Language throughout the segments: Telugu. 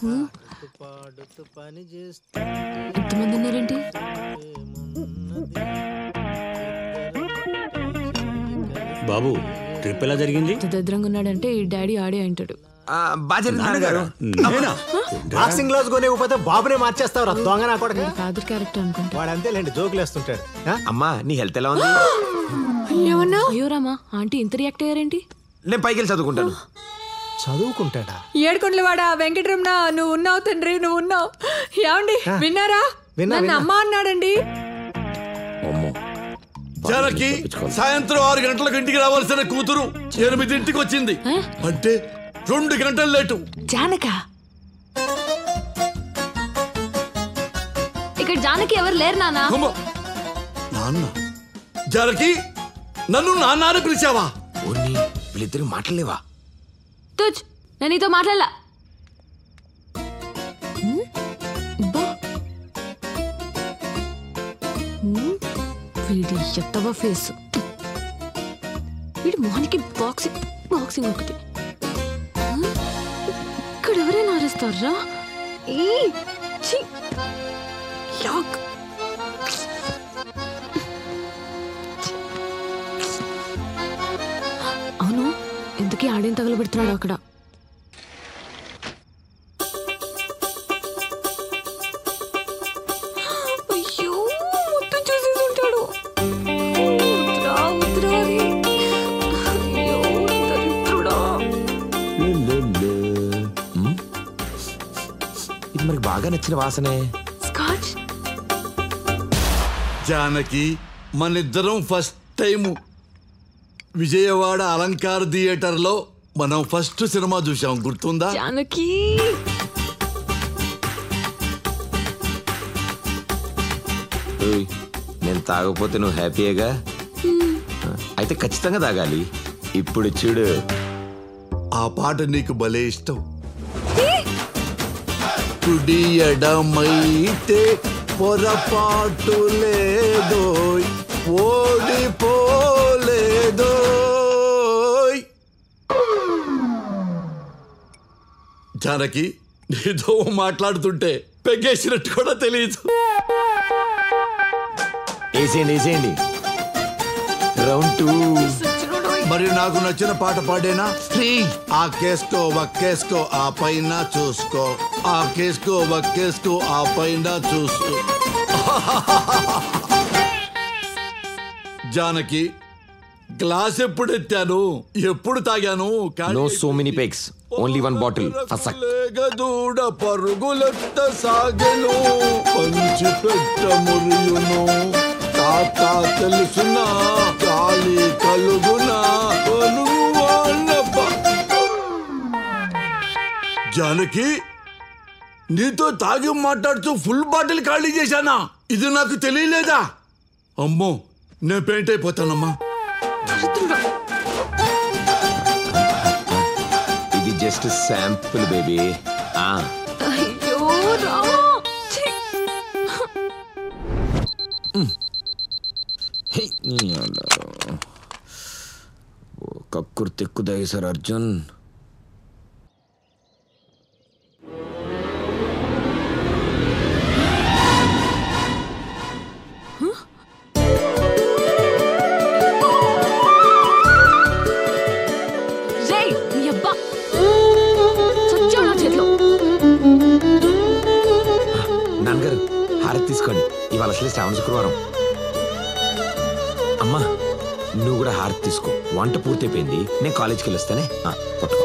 పాడుతూ పని చేస్తూ ఎంతమంది ఉన్నారేంటి బాబు ట్రిప్ ఎలా జరిగింది ఇంత దరిద్రంగా ఉన్నాడంటే ఈ డాడీ ఆడే అంటాడు బాగా జరిగింది నాన్నగారు నేనా? బాక్సింగ్ గ్లౌస్ కొనేకపోతే బాబునే మార్చేస్తావు దొంగ నా కొడక ఫాదర్ క్యారెక్టర్ అనుకుంటా వాడు అంతేలేండి జోకులు వేస్తుంటాడు ఆ? అమ్మా నీ హెల్త్ ఎలా ఉంది ఏమన్నా అయ్యో రామా ఆంటీ ఇంత రియాక్ట్ అయ్యారేంటి నేను పైకి వెళ్ళి చదువుకుంటాను చదువుకుంటాడా ఏడుకొండలవాడా వెంకటరమణ నువ్వు ఉన్నావు తండ్రి నువ్వు ఉన్నావు ఏమండి విన్నారా విన్నా, నన్ను విన్నా. అమ్మ అన్నాడండి జానకి సాయంత్రం ఆరు గంటలకు ఇంటికి రావాల్సిన కూతురు ఎనిమిదింటికి వచ్చింది అంటే రెండు గంటలు లేటు జానక ఇక్కడ జానకి ఎవరు లేరు నానా అమ్మ. నాన్న జానకి నన్ను నాన్న అని పిలిచావా ఓన్ని వీళ్ళిద్దరు మాటలేవా తుజ్ నేను నీతో మాట్లాడలా హ్మ్? అబ్బా. హ్మ్? వీడి ఎత్తవ ఫేస్ వీడి మొహానికి బాక్సింగ్ బాక్సింగ్ ఒకటి హ్మ్? ఇక్కడ ఎవరైనా అరుస్తారా ఈ ఛీ! యాక్. అవును ఇంతకీ ఆడేం తగలబెడుతున్నాడు అక్కడ అయ్యో మొత్తం చేసేసి ఉంటాడు వద్దురా, వద్దురా రే. అయ్యో, దరిద్రుడా. హ్మ్? ఇది మరి బాగా నచ్చిన వాసనే స్కాచ్ జానకి మనిద్దరం first time Vijayawada Alankar theatre లో మనం ఫస్ట్ సినిమా చూసాం గుర్తుందా జానకి ఏయ్, నేను తాగకపోతే నువ్వు హ్యాపీయేగా అయితే ఖచ్చితంగా తాగాలి ఇప్పుడు చూడు ఆ పాట నీకు భలే ఇష్టం కుడి ఎడమైతే పొరపాటు లేదో ఓడిపోలేదో జానకి నీతో మాట్లాడుతుంటే పెగ్గేసినట్టు కూడా తెలియదు వేసేయండి వేసేయండి రౌండ్ టూ మరి నాకు నచ్చిన పాట పాడేనా ఆ కేసుకో వక్కేసుకో ఆ పైన చూసుకో ఆ కేసుకో వక్కేసుకో ఆ పైన చూసుకో జానకి గ్లాస్ ఎప్పుడు ఎత్తాను ఎప్పుడు తాగాను కానీ no so many pegs only one bottle ఫసక్ లేగదూడ పరుగులెత్త సాగెను పంచి పెట్ట మురియును తాత తెలుసునా గాలి కలుగునా అనువాళ్ళప్ప. జానకి నీతో తాగి మాట్లాడుతూ ఫుల్ బాటిల్ ఖాళీ చేశానా ఇది నాకు తెలియలేదా అమ్మో నేను పెయింట్ అయిపోతానమ్మా ఇది జస్ట్ శాంపుల్ బేబీ ఆ అయ్యో రామా ఛీ! హే, నీ అలా. ఓ కక్కురు తెక్కు సార్ అర్జున్ రేయ్, నీ అబ్బా చచ్చావు నా చేతిలో నాన్నగారు హారతి తీసుకోండి ఇవాళ అసలే శ్రావణ శుక్రవారం అమ్మా నువ్వు కూడా హారతి తీసుకో వంట పూర్తయిపోయింది నేను కాలేజ్కి వెళ్ళొస్తానే ఆ, పట్టుకో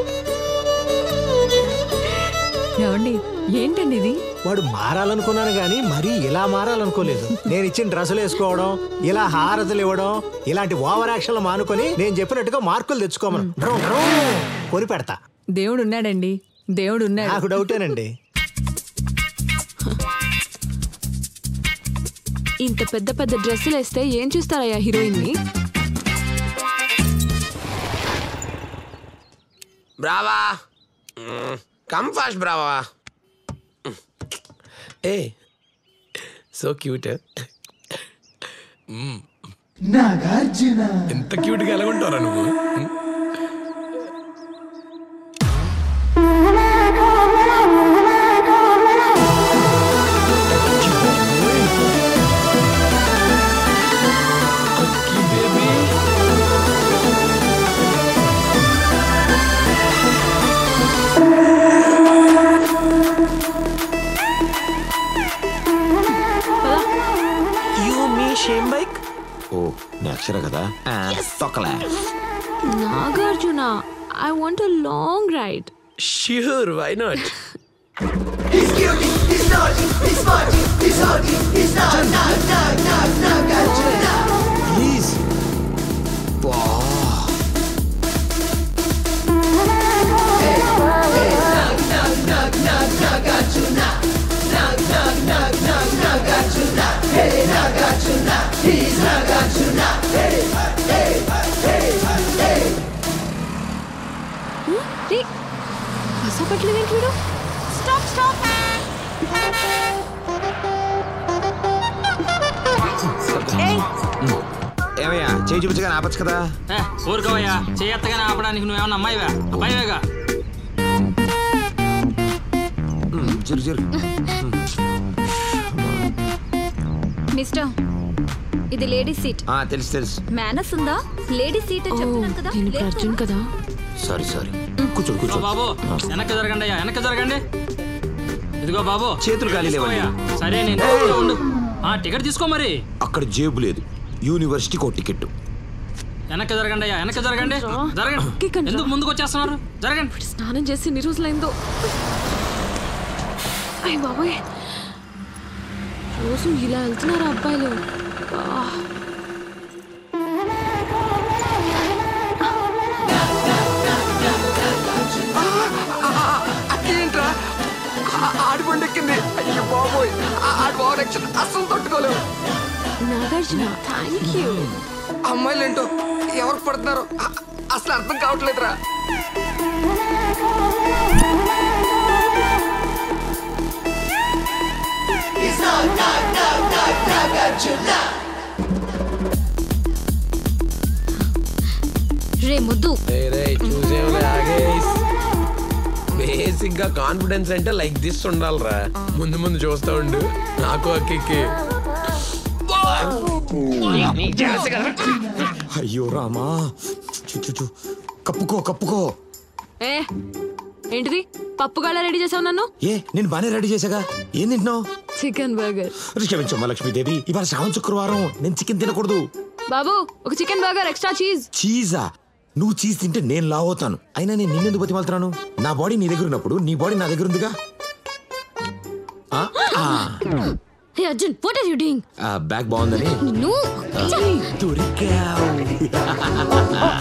ఏమండి ఏంటండి ఇది వాడు మారాలనుకున్నాను గానీ మరీ ఇలా మారాలనుకోలేదు నేను ఇచ్చిన డ్రెస్సులు వేసుకోవడం ఇలా హారతులు ఇవ్వడం ఇలాంటి ఓవర్ యాక్షన్లు మానుకొని నేను చెప్పినట్టుగా మార్కులు తెచ్చుకోమను డ్రౌ, డ్రౌ, కొని పెడతా దేవుడు ఉన్నాడండి దేవుడు ఉన్నాడు నాకు డౌటేనండి ఇంత పెద్ద పెద్ద డ్రెస్సులు వేస్తే ఏం చూస్తారయ్యా హీరోయిన్ ని బ్రావా కమ్ ఫాస్ట్ బ్రావా ఏ సో క్యూట్ ఎంత క్యూట్ గా ఎలా ఉంటారా నువ్వు అక్షర కదా ఆ, తొక్కలే Nagarjuna I want a long ride sure why not please రే కసపట్లేదేంటి వీడు స్టాప్ స్టాప్ ఏమయ్యా చేయి చూపించగా ఆపచ్చు కదా ఏ, ఊరుకోవయ్యా చేయత్తగానే ఆపడానికి నువ్వేమన్నా అమ్మాయివా అబ్బాయివేగా ఉమ్, జరు జరు మిస్టర్ ఇది లేడీస్ సీట్ ఆ, తెలుసు తెలుసు మేనస్ ఉందా లేడీస్ సీట్ అని చెప్తున్నాను కదా నేను లేదు అర్జున్ కదా సారీ సారీ కూర్చోండి ఇదిగో కూర్చో బాబు వెనక్కి జరగండి అయ్యా వెనక్కి జరగండి ఇదిగో బాబు చేతులు ఖాళీ లేవండి. తీసుకోవయ్యా. సరే నేను తీసుకుంటూ ఉండు ఆ టికెట్ తీసుకో మరి అక్కడ జేబు లేదు యూనివర్సిటీకి ఒక టికెట్ వెనక్కి జరగండి అయ్యా వెనక్కి జరగండి జరగండి ఎక్కండి రా. ఎందుకు ముందుకు వచ్చేస్తున్నారు జరగండి స్నానం చేసి ఎన్ని రోజులైందో అయ్య బాబాయ్ రోజు ఇలా వెళ్తున్నారు అబ్బాయిలు ఆ. ఏంట్రా ఆడిపండు ఎక్కింది అయ్యో బాబోయ్ ఆడి ఓవర్ యాక్షన్ అస్సలు తట్టుకోలేవు నాగార్జున థ్యాంక్ యూ అమ్మాయిలు ఏంటో ఎవరికి పడుతున్నారు అ- అసలు అర్థం కావట్లేదురా రే ముద్దు బేసిక్ గా కాన్ఫిడెన్స్ అంటే లైక్ దిస్ ఉండాలిరా ముందు ముందు చూస్తా ఉండు నాకు అక్కి అయ్యో రామా చు, చు, చు. కప్పుకో కప్పుకో ఏ ఏంటిది పప్పుగాళ్ళ రెడీ చేసావు నన్ను ఏ నేను బానే రెడీ చేశాగా ఏం తింటున్నావు చికెన్ బర్గర్ క్షమించమ్మా లక్ష్మీదేవి ఇవాళ శ్రావణ శుక్రవారం నేను చికెన్ తినకూడదు బాబు ఒక చికెన్ బర్గర్ ఎక్స్ట్రా చీజ్ చీజా నువ్వు చీజ్ తింటే నేను లావ్ అవుతాను అయినా నేను నిన్నెందుకు బతిమాలుతున్నాను నా బాడీ నీ దగ్గర ఉన్నప్పుడు నీ బాడీ నా దగ్గర ఉందిగా ఆ? ఆ. Hey Arjun what are you doing ఆ, బ్యాగ్ బాగుందని నువ్వు దొరికావు